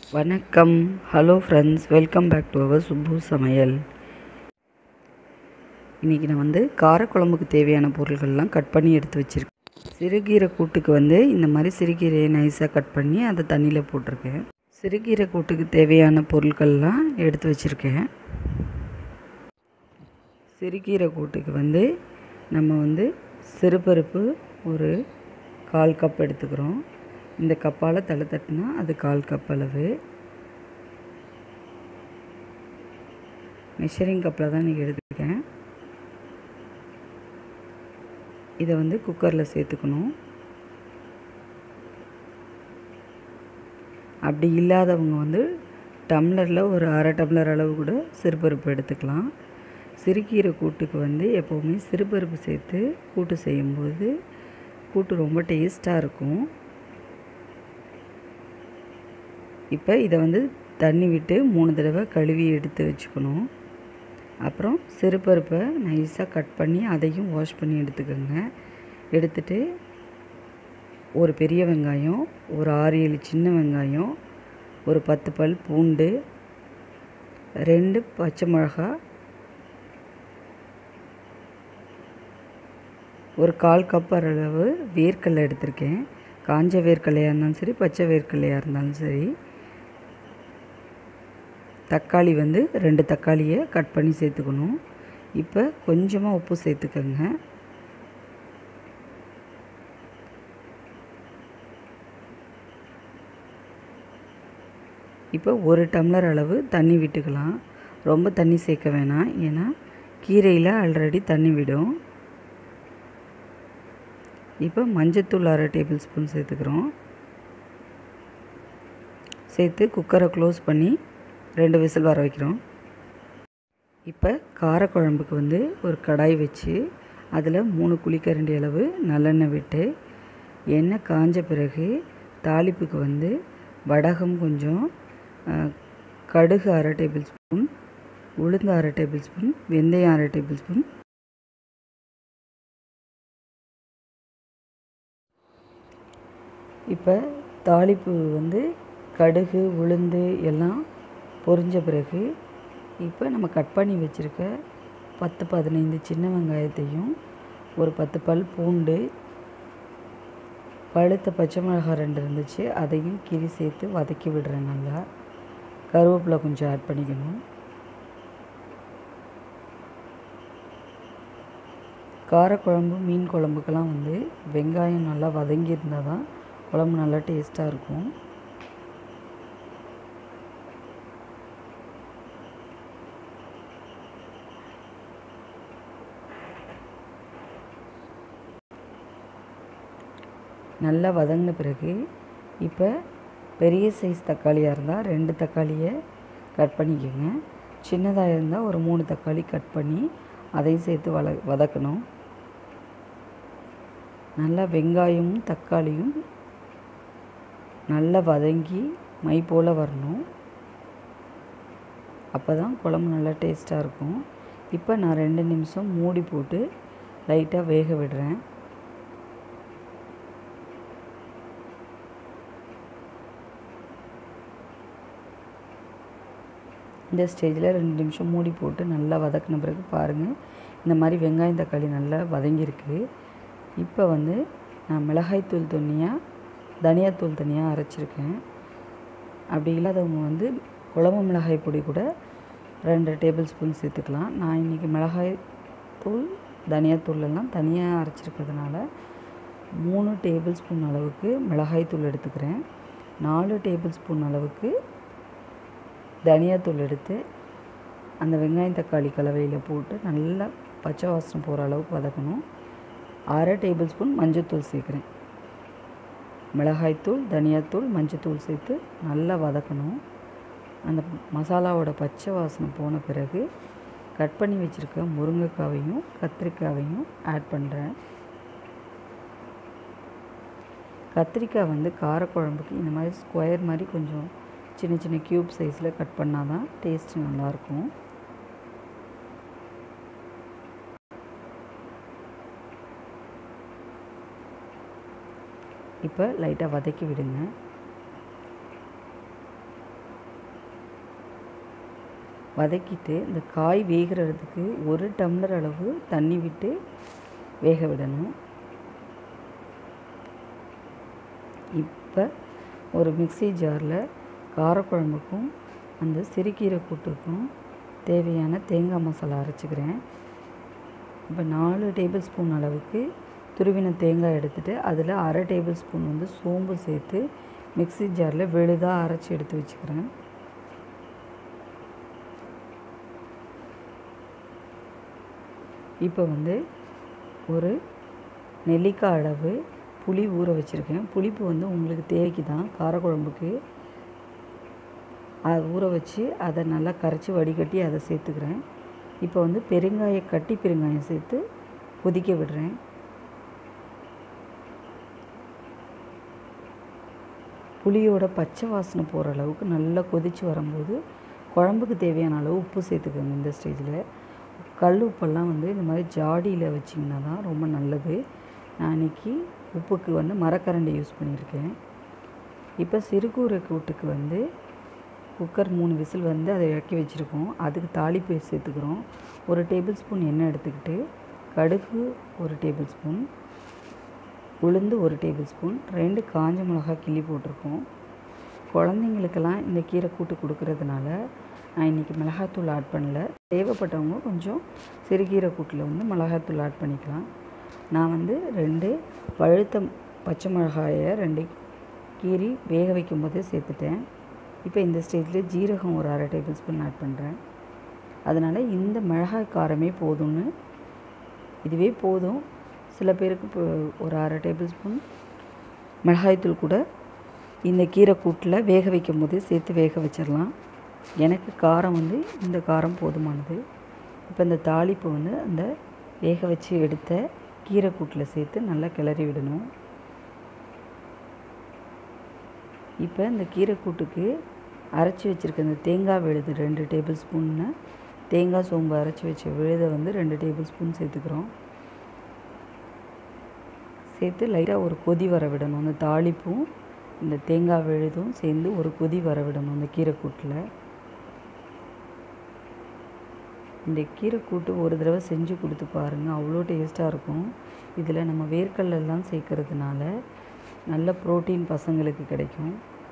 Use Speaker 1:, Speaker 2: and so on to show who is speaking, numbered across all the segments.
Speaker 1: வணக்கம் hello friends welcome back to our Subbu Samayal இன்றைக்கி நான் வந்து காரக்குழம்புக்கு தேவையான பொருட்கள்லாம் கட் பண்ணி எடுத்து வச்சுருக்கேன் சிறுகீரை கூட்டுக்கு வந்து இந்த மாதிரி சிறுகீரையை நைஸாக கட் பண்ணி அதை தண்ணியில் போட்டிருக்கேன் சிறுகீரை கூட்டுக்கு தேவையான பொருட்கள்லாம் எடுத்து வச்சுருக்கேன் சிறுகீரை கூட்டுக்கு வந்து நம்ம வந்து சிறுபருப்பு ஒரு கால் கப் எடுத்துக்கிறோம் இந்த கப்பால் தலை தட்டினா அது கால் கப் அளவு மெஷரிங் கப்பில் தான் நீங்கள் எடுத்துருக்கேன் இதை வந்து குக்கரில் சேர்த்துக்கணும் அப்படி இல்லாதவங்க வந்து டம்ளரில் ஒரு அரை டம்ளர் அளவு கூட சிறுபருப்பு எடுத்துக்கலாம் சிறுகீரை கூட்டுக்கு வந்து எப்போவுமே சிறுபருப்பு சேர்த்து கூட்டு செய்யும்போது கூட்டு ரொம்ப டேஸ்ட்டாக இருக்கும் இப்போ இதை வந்து தண்ணி விட்டு மூணு தடவை கழுவி எடுத்து வச்சுக்கணும் அப்புறம் சிறுபருப்பை நைஸாக கட் பண்ணி அதையும் வாஷ் பண்ணி எடுத்துக்கோங்க எடுத்துட்டு ஒரு பெரிய வெங்காயம் ஒரு ஆறு ஏழு சின்ன வெங்காயம் ஒரு பத்து பல் பூண்டு ரெண்டு பச்சை மிளகா ஒரு கால் கப் அளவு வேர்க்கடலை எடுத்திருக்கேன் காஞ்ச வேர்க்கடலையாக இருந்தாலும் சரி பச்சை வேர்க்கடலையாக இருந்தாலும் சரி தக்காளி வந்து ரெண்டு தக்காளியை கட் பண்ணி சேர்த்துக்கணும் இப்போ கொஞ்சமாக உப்பு சேர்த்துக்கோங்க இப்போ ஒரு டம்ளர் அளவு தண்ணி விட்டுக்கலாம் ரொம்ப தண்ணி சேர்க்க வேணாம் ஏன்னா கீரையில் ஆல்ரெடி தண்ணி விடும் இப்போ மஞ்சத்தூள் அரை டேபிள் ஸ்பூன் சேர்த்துக்கிறோம் சேர்த்து குக்கரை க்ளோஸ் பண்ணி ரெண்டு விசில் வர வைக்கிறோம் இப்போ காரக்குழம்புக்கு வந்து ஒரு கடாய் வச்சு அதில் மூணு குழிக்கரண்டி அளவு நல்லெண்ணெய் விட்டு எண்ணெய் காஞ்ச பிறகு தாளிப்புக்கு வந்து வடகம் கொஞ்சம் கடுகு அரை டேபிள் ஸ்பூன் உளுந்து அரை டேபிள் ஸ்பூன் வெந்தயம் அரை டேபிள் ஸ்பூன் இப்போ தாளிப்பு வந்து கடுகு உளுந்து எல்லாம் பொரிஞ்ச பிறகு இப்போ நம்ம கட் பண்ணி வச்சுருக்க பத்து பதினைந்து சின்ன வெங்காயத்தையும் ஒரு பத்து பல் பூண்டு பழுத்த பச்சை மிளகாய் ரெண்டு இருந்துச்சு அதையும் கீரி சேர்த்து வதக்கி விடுறேன் நல்லா கருவேப்பிலை கொஞ்சம் ஆட் பண்ணிக்கணும் காரக்குழம்பு மீன் குழம்புக்கெல்லாம் வந்து வெங்காயம் நல்லா வதங்கியிருந்தால் தான் குழம்பு நல்லா டேஸ்ட்டாக இருக்கும் நல்லா வதங்கின பிறகு இப்போ பெரிய சைஸ் தக்காளியாக இருந்தால் ரெண்டு தக்காளியை கட் பண்ணிக்கோங்க சின்னதாக இருந்தால் ஒரு மூணு தக்காளி கட் பண்ணி அதையும் சேர்த்து வள வதக்கணும் நல்லா வெங்காயமும் தக்காளியும் நல்லா வதங்கி மை போல் வரணும் அப்போ தான் குழம்பு நல்லா டேஸ்ட்டாக இருக்கும் இப்போ நான் ரெண்டு நிமிஷம் மூடி போட்டு லைட்டாக வேக விடுறேன் இந்த ஸ்டேஜில் ரெண்டு நிமிஷம் மூடி போட்டு நல்லா வதக்கின பிறகு பாருங்கள் இந்த மாதிரி வெங்காயம் தக்காளி நல்லா வதங்கியிருக்கு இப்போ வந்து நான் மிளகாய்த்தூள் தனியாக தனியாத்தூள் தனியாக அரைச்சிருக்கேன் அப்படி இல்லாதவங்க வந்து குழம்பு மிளகாய் பொடி கூட ரெண்டு டேபிள் ஸ்பூன் சேர்த்துக்கலாம் நான் இன்றைக்கி மிளகாய் தூள் தனியாத்தூள்லாம் தனியாக அரைச்சிருக்கிறதுனால மூணு டேபிள் ஸ்பூன் அளவுக்கு மிளகாய் தூள் எடுத்துக்கிறேன் நாலு டேபிள் ஸ்பூன் அளவுக்கு தனியாத்தூள் எடுத்து அந்த வெங்காயம் தக்காளி கலவையில் போட்டு நல்லா பச்சை வாசனை போகிற அளவுக்கு வதக்கணும் அரை டேபிள் ஸ்பூன் மஞ்சத்தூள் சேர்க்குறேன் மிளகாய்த்தூள் தனியாத்தூள் மஞ்சத்தூள் சேர்த்து நல்லா வதக்கணும் அந்த மசாலாவோட பச்சை வாசனை போன பிறகு கட் பண்ணி வச்சுருக்க முருங்கைக்காவையும் கத்திரிக்காவையும் ஆட் பண்ணுறேன் கத்திரிக்காய் வந்து காரக்குழம்புக்கு இந்த மாதிரி ஸ்கொயர் மாதிரி கொஞ்சம் சின்ன சின்ன க்யூப் சைஸில் கட் பண்ணால் தான் டேஸ்ட்டு நல்லாயிருக்கும் இப்போ லைட்டாக வதக்கி விடுங்க வதக்கிட்டு இந்த காய் வேகிறதுக்கு ஒரு டம்ளர் அளவு தண்ணி விட்டு வேக விடணும் இப்போ ஒரு மிக்ஸி ஜாரில் காரக்குழம்புக்கும் அந்த சிறுகீரை கூட்டுக்கும் தேவையான தேங்காய் மசாலா அரைச்சிக்கிறேன் இப்போ நாலு டேபிள் ஸ்பூன் அளவுக்கு துருவின தேங்காய் எடுத்துகிட்டு அதில் அரை டேபிள் ஸ்பூன் வந்து சோம்பு சேர்த்து மிக்ஸி ஜாரில் விழுதாக அரைச்சி எடுத்து வச்சுக்கிறேன் இப்போ வந்து ஒரு நெல்லிக்காய் அளவு புளி ஊற வச்சுருக்கேன் புளிப்பு வந்து உங்களுக்கு தேவைக்கு தான் காரக்குழம்புக்கு அதை ஊற வச்சு அதை நல்லா கரைச்சி வடிகட்டி அதை சேர்த்துக்கிறேன் இப்போ வந்து பெருங்காய கட்டி பெருங்காயம் சேர்த்து கொதிக்க விடுறேன் புளியோட பச்சை வாசனை போகிற அளவுக்கு நல்லா கொதித்து வரும்போது குழம்புக்கு தேவையான அளவு உப்பு சேர்த்துக்கோங்க இந்த ஸ்டேஜில் கல் உப்பெல்லாம் வந்து இந்த மாதிரி ஜாடியில் வச்சிங்கன்னா தான் ரொம்ப நல்லது நான் இன்றைக்கி உப்புக்கு வந்து மரக்கரண்டி யூஸ் பண்ணியிருக்கேன் இப்போ சிறுகூரை கூட்டுக்கு வந்து குக்கர் மூணு விசில் வந்து அதை இறக்கி வச்சுருக்கோம் அதுக்கு தாளிப்பு சேர்த்துக்கிறோம் ஒரு டேபிள் ஸ்பூன் எண்ணெய் எடுத்துக்கிட்டு கடுகு ஒரு டேபிள் ஸ்பூன் உளுந்து ஒரு டேபிள் ஸ்பூன் ரெண்டு காஞ்ச மிளகா கிள்ளி போட்டிருக்கோம் குழந்தைங்களுக்கெல்லாம் இந்த கீரை கூட்டு கொடுக்கறதுனால நான் இன்றைக்கி மிளகாத்தூள் ஆட் பண்ணல தேவைப்பட்டவங்க கொஞ்சம் சிறுகீரை கூட்டில் வந்து மிளகாத்தூள் ஆட் பண்ணிக்கலாம் நான் வந்து ரெண்டு பழுத்த பச்சை மிளகாயை ரெண்டு கீரி வேக வைக்கும் போதே சேர்த்துட்டேன் இப்போ இந்த ஸ்டேஜில் ஜீரகம் ஒரு அரை டேபிள் ஸ்பூன் ஆட் பண்ணுறேன் அதனால் இந்த மிளகாய் காரமே போதும்னு இதுவே போதும் சில பேருக்கு இப்போ ஒரு அரை டேபிள் ஸ்பூன் மிளகாய்த்தூள் கூட இந்த கீரை கூட்டில் வேக வைக்கும் போதே சேர்த்து வேக வச்சிடலாம் எனக்கு காரம் வந்து இந்த காரம் போதுமானது இப்போ இந்த தாளிப்பு வந்து அந்த வேக வச்சு எடுத்த கீரை கூட்டில் சேர்த்து நல்லா கிளறி விடணும் இப்போ இந்த கீரை கூட்டுக்கு அரைச்சி வச்சுருக்க இந்த தேங்காய் விழுது ரெண்டு டேபிள் ஸ்பூன்னு தேங்காய் சோம்பு அரைச்சி வச்ச விழுதை வந்து ரெண்டு டேபிள் ஸ்பூன் சேர்த்துக்கிறோம் சேர்த்து லைட்டாக ஒரு கொதி வர விடணும் அந்த தாளிப்பும் இந்த தேங்காய் விழுதும் சேர்ந்து ஒரு கொதி வர விடணும் அந்த கீரை கூட்டில் இந்த கீரை கூட்டு ஒரு தடவை செஞ்சு கொடுத்து பாருங்கள் அவ்வளோ டேஸ்ட்டாக இருக்கும் இதில் நம்ம வேர்க்கடலெல்லாம் சேர்க்கறதுனால நல்ல ப்ரோட்டீன் பசங்களுக்கு கிடைக்கும்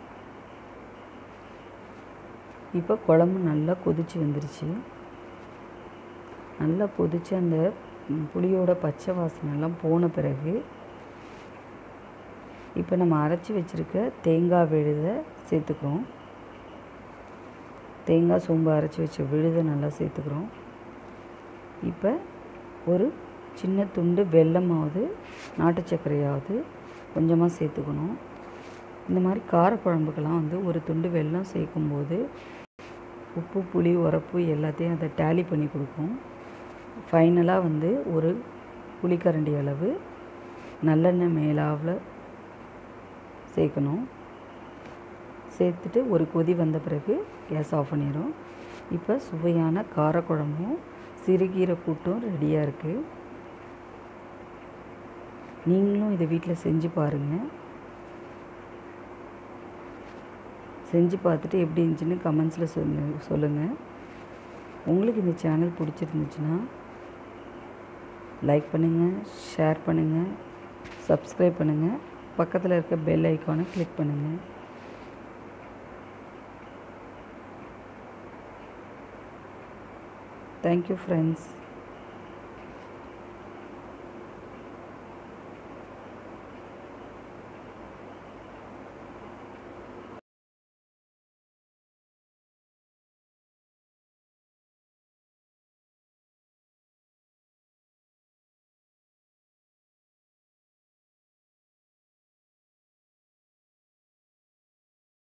Speaker 1: இப்போ குழம்பு நல்லா கொதிச்சு வந்துருச்சு நல்லா கொதிச்சு அந்த புளியோட பச்சை வாசனைலாம் போன பிறகு இப்போ நம்ம அரைச்சி வச்சுருக்க தேங்காய் விழுதை சேர்த்துக்கிறோம் தேங்காய் சோம்பு அரைச்சி வச்ச விழுதை நல்லா சேர்த்துக்கிறோம் இப்போ ஒரு சின்ன துண்டு வெல்லமாவது நாட்டு சர்க்கரையாவது கொஞ்சமாக சேர்த்துக்கணும் இந்த மாதிரி காரக்குழம்புக்கெல்லாம் வந்து ஒரு துண்டு வெல்லம் சேர்க்கும்போது உப்பு புளி உரப்பு எல்லாத்தையும் அதை டேலி பண்ணி கொடுக்கும் ஃபைனலாக வந்து ஒரு புளிக்கரண்டி அளவு நல்லெண்ணெய் மேலாவில் சேர்க்கணும் சேர்த்துட்டு ஒரு கொதி வந்த பிறகு கேஸ் ஆஃப் பண்ணிடும் இப்போ சுவையான காரக்குழம்பும் சிறுகீரை கூட்டும் ரெடியாக இருக்குது நீங்களும் இதை வீட்டில் செஞ்சு பாருங்கள் செஞ்சு பார்த்துட்டு எப்படி இருந்துச்சுன்னு கமெண்ட்ஸில் சொல்லு சொல்லுங்கள் உங்களுக்கு இந்த சேனல் பிடிச்சிருந்துச்சுன்னா லைக் பண்ணுங்கள் ஷேர் பண்ணுங்கள் சப்ஸ்கிரைப் பண்ணுங்கள் பக்கத்தில் இருக்க பெல் ஐக்கானை கிளிக் பண்ணுங்கள் தேங்க்யூ ஃப்ரெண்ட்ஸ்